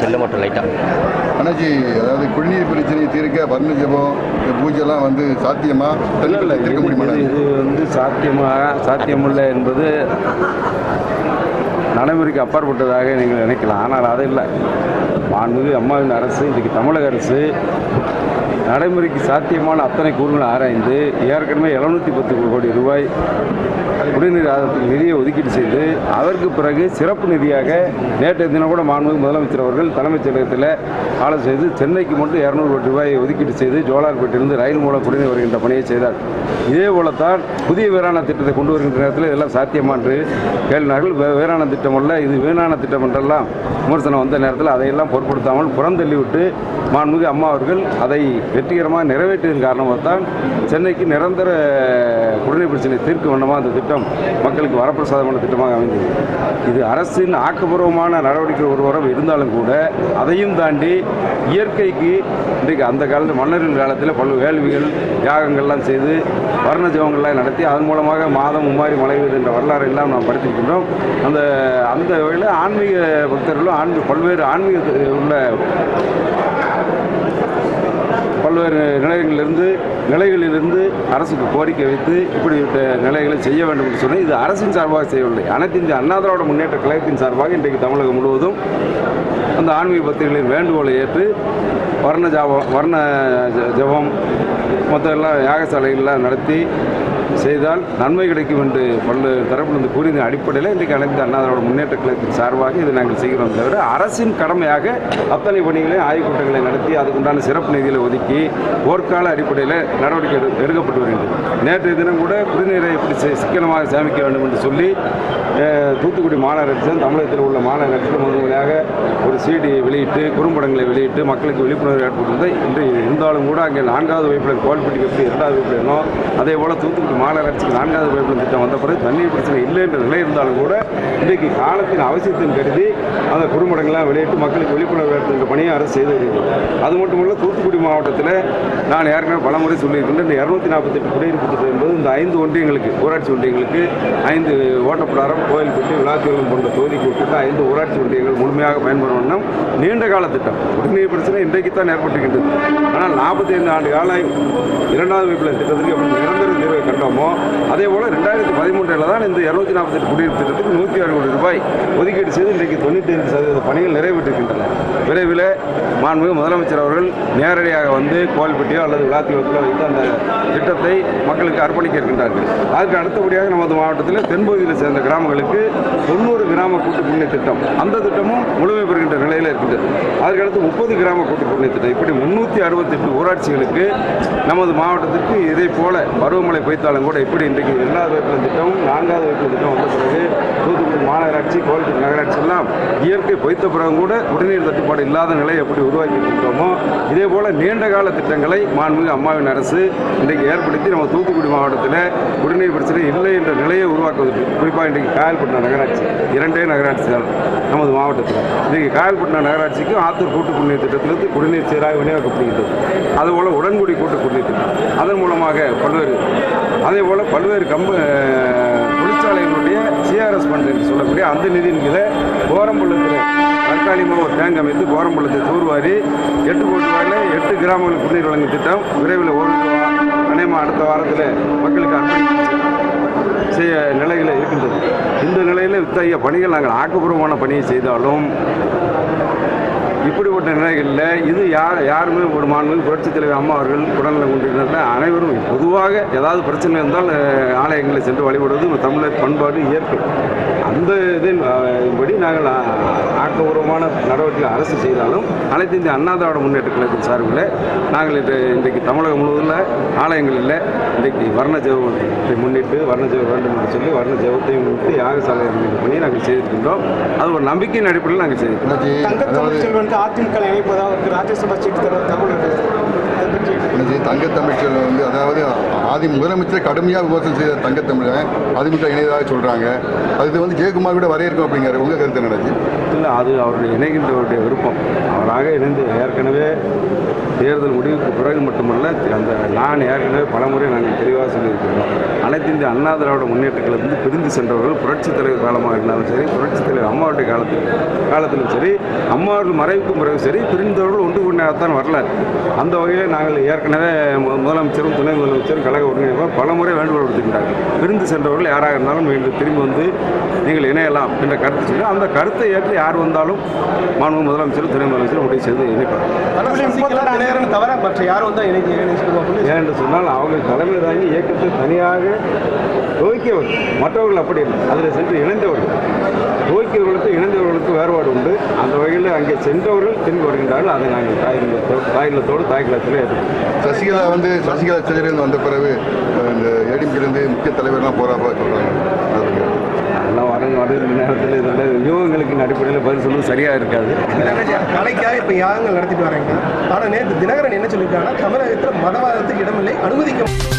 செல்ல மட்டும் லைட்டாக அண்ணாச்சி அதாவது குடிநீர் பிரச்சனையை தீர்க்க வர்ண ஜபம் இந்த பூஜைலாம் வந்து சாத்தியமா இல்லை இல்லை தீர்க்க முடியுமா இது இது வந்து சாத்தியமாக சாத்தியமில்லை என்பது நடைமுறைக்கு அப்பாற்பட்டதாக நீங்கள் நினைக்கலாம் ஆனால் அது இல்லை மாண்புமிகு அம்மாவின் அரசு இன்றைக்கு தமிழக அரசு நடைமுறைக்கு சாத்தியமான அத்தனை கூறுகளை ஆராய்ந்து ஏற்கனவே எழுநூற்றி பத்து கோடி ரூபாய் குடிநீர் ஆதாரத்துக்கு நிதியை ஒதுக்கீடு செய்து அதற்கு பிறகு சிறப்பு நிதியாக நேற்றைய தினம் கூட மாண்புமிகு முதலமைச்சர் அவர்கள் தலைமைச் செயலகத்தில் ஆலோசனை செய்து சென்னைக்கு மட்டும் இரநூறு கோடி ரூபாயை ஒதுக்கீடு செய்து ஜோலார்பேட்டிலிருந்து ரயில் மூலம் குடிநீர் வருகின்ற பணியை செய்தார் இதே போலத்தான் புதிய வீராண திட்டத்தை கொண்டு வருகின்ற நேரத்தில் இதெல்லாம் சாத்தியமா என்று கேள்வினார்கள் வே- வீராண திட்டம் அல்ல இது வீணான திட்டம் என்றெல்லாம் விமர்சனம் வந்த நேரத்தில் அதையெல்லாம் பொருட்படுத்தாமல் புறந்தள்ளிவிட்டு மாண்புமிகு அம்மா அவர்கள் அதை வெற்றிகரமாக நிறைவேற்றியதன் காரணமாக தான் சென்னைக்கு நிரந்தர குடிநீர் பிரச்சனை தீர்க்க வேண்டுமா அந்த திட்டம் மக்களுக்கு வரப்பிரசாதமான திட்டமாக அமைந்தது இது அரசின் ஆக்கப்பூர்வமான நடவடிக்கை ஒரு வாரம் இருந்தாலும் கூட அதையும் தாண்டி இயற்கைக்கு இன்றைக்கு அந்த காலத்தில் மன்னர்கள் காலத்தில் பல வேள்விகள் யாகங்கள்லாம் செய்து வர்ண ஜபங்கள்லாம் நடத்தி அதன் மூலமாக மாதம் மும்மாரி மழை பெய்யுது என்ற வரலாறு எல்லாம் நாம் படித்திருக்கின்றோம் அந்த அந்த வகையில் ஆன்மீக பக்தர்களும் ஆன்மீக பல்வேறு ஆன்மீக உள்ள பல்வேறு நிலையங்களிலிருந்து நிலைகளிலிருந்து அரசுக்கு கோரிக்கை வைத்து இப்படிப்பட்ட நிலைகளை செய்ய வேண்டும் என்று சொன்னால் இது அரசின் சார்பாக செய்யவில்லை அனைத்து இந்திய அண்ணா திராவிட முன்னேற்ற கழகத்தின் சார்பாக இன்றைக்கு தமிழகம் முழுவதும் அந்த ஆன்மீக பக்தர்களின் வேண்டுகோளை ஏற்று வர்ண ஜாபம் வர்ண ஜ- ஜபம் மற்ற எல்லாம் யாகசாலைகள்லாம் நடத்தி செய்தால் நன்மை கிடைக்கும் என்று பல்வேறு தரப்பிலிருந்து கூறிய அடிப்படையில் இன்றைக்கு அனைத்து அண்ணாதிராவிட முன்னேற்ற கழகத்தின் சார்பாக இதை நாங்கள் செய்கிறோம் தவிர அரசின் கடமையாக அத்தனை பணிகளையும் ஆய்வுக் கூட்டங்களை நடத்தி அதுக்குண்டான சிறப்பு நிதிகளை ஒதுக்கி போர்க்கால அடிப்படையில் நடவடிக்கை எடு- எடுக்கப்பட்டு வருகின்றது நேற்றைய தினம் கூட குடிநீரை எப்படி சி- சிக்கனமாக சேமிக்க வேண்டும் என்று சொல்லி அஹ், தூத்துக்குடி மாநகராட்சி தமிழகத்தில் உள்ள மாநகராட்சியில் முதல் முறையாக ஒரு சிடி வெளியிட்டு குறும்படங்களை வெளியிட்டு மக்களுக்கு விழிப்புணர்வு ஏற்படுத்துவதை இன்று இருந்தாலும் கூட அங்கே நான்காவது வைப்பில் கோல்பட்டிக்கு எப்படி இரண்டாவது வைப்பில் இருந்தோம் அதே போல் தூத்துக்குடி மாநகராட்சிக்கு நான்காவது வைப்பில் திட்டம் வந்த பிறகு தண்ணீர் பிரச்சனை இல்லை என்ற நிலை இருந்தாலும் கூட இன்றைக்கு காலத்தின் அவசியத்தின் கருதி அந்த குறும்படங்கள்லாம் வெளியிட்டு மக்களுக்கு விழிப்புணர்வு ஏற்படுத்துகின்ற பணியை அரசு செய்து வருகிறது அது மட்டுமல்ல தூத்துக்குடி மாவட்டத்தில் நான் ஏற்கனவே பலமுறை சொல்லியிருக்கின்றேன் இந்த இரநூத்தி நாற்பத்தெட்டு குடியிருப்பு திட்டம் என்பது இந்த ஐந்து ஒன்றியங்களுக்கு ஊராட்சி ஒன்றியங்களுக்கு ஐந்து ஓட்டப்பிடாரம் கோயில்பட்டி விளாத்தியூரம் போன்ற தொகுதிக்கு உட்பட்ட ஐந்து ஊராட்சி ஒன்றியங்கள் முழுமையாக பயன்பெறும் வண்ணம் நீண்ட கால திட்டம் குடிநீர் பிரச்சனை இன்றைக்கு தான் ஏற்பட்டிருக்கின்றது ஆனால் நாற்பத்தி ஐந்து ஆண்டு கால இரண்டாவது வைப்பில் திட்டத்திற்கு எப்படி நிரந்தர தீர்வை கண்டோமோ அதே போல் ரெண்டாயிரத்தி பதிமூன்றில் தான் இந்த இரநூத்தி நாற்பத்தெட்டு குடியிருப்பு திட்டத்துக்கு நூற்றி ஆறு கோடி ரூபாய் ஒதுக்கீடு செய்து இன்றைக்கு தொண்ணூற்றி ஐந்து சதவீத பணிகள் நிறைவேற்றிருக்கின்றன விரைவில் மாண்புமிகு முதலமைச்சர் அவர்கள் நேரடியாக வந்து கோவில்பட்டியோ அல்லது விளாத்தியோரத்திலோ வைத்து அந்த திட்டத்தை மக்களுக்கு அர்ப்பணிக்க இருக்கின்றார்கள் அதுக்கு அடுத்தபடியாக நமது மாவட்டத்தில் தென்பகுதியில் சேர்ந்த கிராமங்களுக்கு தொண்ணூறு கிராம கூட்டு குடிநீர் திட்டம் அந்த திட்டமும் முழுமை பெறுகின்ற நிலையில் இருக்கின்றது அதுக்கடுத்து முப்பது கிராம கூட்டு குடிநீர் திட்டம் இப்படி முன்னூற்றி அறுபத்தெட்டு ஊராட்சிகளுக்கு நமது மாவட்டத்திற்கு இதை போல பருவமழை பெய்தாலும் கூட இப்படி இன்றைக்கு இரண்டாவது வைப்பில் திட்டம் நான்காவது வைப்பில் திட்டம் வந்த பிறகு தூத்துக்குடி மாநகராட்சி கோவில்பட்டி நகராட்சி எல்லாம் இயற்கை பொய்த்த பிறகு கூட குடிநீர் தட்டுப்பாடு இல்லாத நிலை எப்படி உருவாக்கி இருக்கின்றோமோ இதே போல நீண்ட கால திட்டங்களை மாண்புமிகு அம்மாவின் அரசு இன்றைக்கு ஏற்படுத்தி நம்ம தூத்துக்குடி மாவட்டத்தில் குடிநீர் பிரச்சனை இல்லை என்ற நிலையை உருவாக்குவதற்கு குறிப்பாக இன்றைக்கு காயல்பட்டினம் நகராட்சி இரண்டே நகராட்சி தான் நமது மாவட்டத்தில் இன்றைக்கு காயல்பட்டினம் நகராட்சிக்கும் ஆத்தூர் கூட்டு குடிநீர் திட்டத்திலிருந்து குடிநீர் சீராக விநியோகிக்கப்படுகின்றது அதுபோல் உடன்குடி கூட்டு குடிநீர் திட்டம் அதன் மூலமாக பல்வேறு அதே போல் பல்வேறு கம்ப தொழிற்சாலைகளுடைய சிஆர்எஸ் ஃபண்ட் என்று சொல்லக்கூடிய அந்த நிதியின் கீழே கோரம்பள்ளத்தில் தற்காலிகமாக ஒரு டேங்க் அமைத்து கோரம்பள்ளத்தை தூர்வாரி எட்டு கோடி ரூபாயில் எட்டு கிராமங்களுக்கு குடிநீர் வழங்கும் திட்டம் விரைவில் ஒரு அநேகமாக அடுத்த வாரத்தில் மக்களுக்கு அர்ப்பணித்து செய்ய நிலையில் இருக்கின்றது இந்த நிலையில் இத்தகைய பணிகள் நாங்கள் ஆக்கப்பூர்வமான பணியை செய்தாலும் இப்படிப்பட்ட நிலைகளில் இது யார் யாருமே ஒரு மாண்பு புரட்சித் தலைவர் அம்மா அவர்கள் உடல்நலம் கொண்டிருந்தால் அனைவரும் பொதுவாக ஏதாவது பிரச்சனை இருந்தால் அஹ், ஆலயங்களை சென்று வழிபடுவது ஒரு தமிழர் பண்பாடு இயற்கை அந்த இதின் அஹ், படி நாங்கள் அஹ், ஆக்கப்பூர்வமான நடவடிக்கை அரசு செய்தாலும் அனைத்து இந்திய அண்ணா திராவிட முன்னேற்ற கழகத்தின் சார்பில் நாங்கள் இன்று இன்றைக்கு தமிழகம் முழுவதும் ஆலயங்களில் இன்றைக்கு வர்ண ஜெபத்தை முன்னிட்டு வர்ண ஜெபம் வேண்டும் என்று சொல்லி வர்ண ஜெபத்தையும் முன்னிட்டு யாகசாலை என்கின்ற பணியை நாங்கள் செய்திருக்கின்றோம் அது ஒரு நம்பிக்கையின் அடிப்படையில் நாங்கள் செய்திருக்கிறோம் அண்ணாச்சி தங்க அதாவது தமிழ்ச்செல்வனுக்கு அதிமுக இணைப்பதாக ஒரு ராஜ்யசபா சீட்டு தர தகவல் இருக்கு. இதை பற்றி அண்ணாச்சி தங்கத்தமிழ்ச்சல் வந்து அதாவது ஆதி முதலமைச்சர் கடுமையாக விமர்சனம் செய்த தங்கத்தமிழன் அதிமுக இணையதாக சொல்கிறாங்க அது வந்து ஜெயக்குமார் கூட வரையறுக்கும் அப்படிங்கிற உங்கள் கருத்து என்னடாச்சு இல்லை அது அவருடைய இணைகின்றவருடைய விருப்பம் அவராக இணைந்து ஏற்கனவே தேர்தல் முடிவுக்கு பிறகு மட்டுமல்ல அந்த நான் ஏற்கனவே பலமுறை நாங்கள் தெளிவாக சொல்லியிருக்கிறோம் அனைத்து இந்திய அண்ணா திராவிட முன்னேற்ற கழகத்திலிருந்து பிரிந்து சென்றவர்கள் புரட்சித் தலைவர் காலமாக இருந்தாலும் சரி புரட்சித் தலைவர் அம்மாவுடைய காலத்தில் காலத்திலும் சரி அம்மாவர்கள் மறைவுக்கும் பிறகு சரி பிரிந்தவர்கள் ஒன்று கொண்டாடத்தான் வரலாறு அந்த வகையில் நாங்கள் ஏற்கனவே மு- முதலமைச்சரும் துணை முதலமைச்சரும் கழக ஒருங்கிணைப்பாளர் பல முறை வேண்டுகோள் விடுத்திருக்கிறார்கள் பிரிந்து சென்றவர்கள் யாராக இருந்தாலும் மீண்டும் திரும்பி வந்து நீங்கள் இணையலாம் என்ற கருத்து சொல்லி அந்த கருத்தை ஏற்று யார் வந்தாலும் மாண்பு முதலமைச்சரும் துணை முதலமைச்சரும் முடிவு செய்து இணைப்பார் ஆனால் சசிகலா தினகரன் தவிர மற்ற யாரும் வந்தால் இணைஞ்சு இணைச்சிருவோம் அப்படின்னு ஏன் என்று சொன்னால் அவங்க தலைமை தாங்கி இயக்கத்தை தனியாக துவக்கியவர் மற்றவர்கள் அப்படி இல்லை அதில் சென்று இணைந்தவர்கள் துவக்கியவர்களுக்கு இணைந்தவர்களுக்கு வேறுபாடு உண்டு அந்த வகையில் அங்கே சென்றவர்கள் திரும்பி வருகின்றார்கள் அதை நாங்கள் தாயிலத்தோடு தாயிலத்தோடு தாய்க்குளத்தில் ஏற்றுக்கொள்கிறோம் சசிகலா வந்து சசிகலா சிறையிலிருந்து வந்த பிறகு அஹ், இந்த ஏடிஎம்கிலிருந்து முக்கிய தலைவர்லாம் போகிறப்ப சொல்கிறாங்க எல்லாம் வரங்க வருகிற நேரத்தில் இதோட யூகங்களுக்கு அடிப்படையில் பதில் சொல்வது சரியாக இருக்காது கலைக்காக இப்போ யாகங்கள் நடத்திட்டு வராங்க ஆனால் நேற்று தினகரன் என்ன சொல்லியிருக்காங்கன்னா தமிழகத்தில் மதவாதத்துக்கு இடமில்லை அனுமதிக்க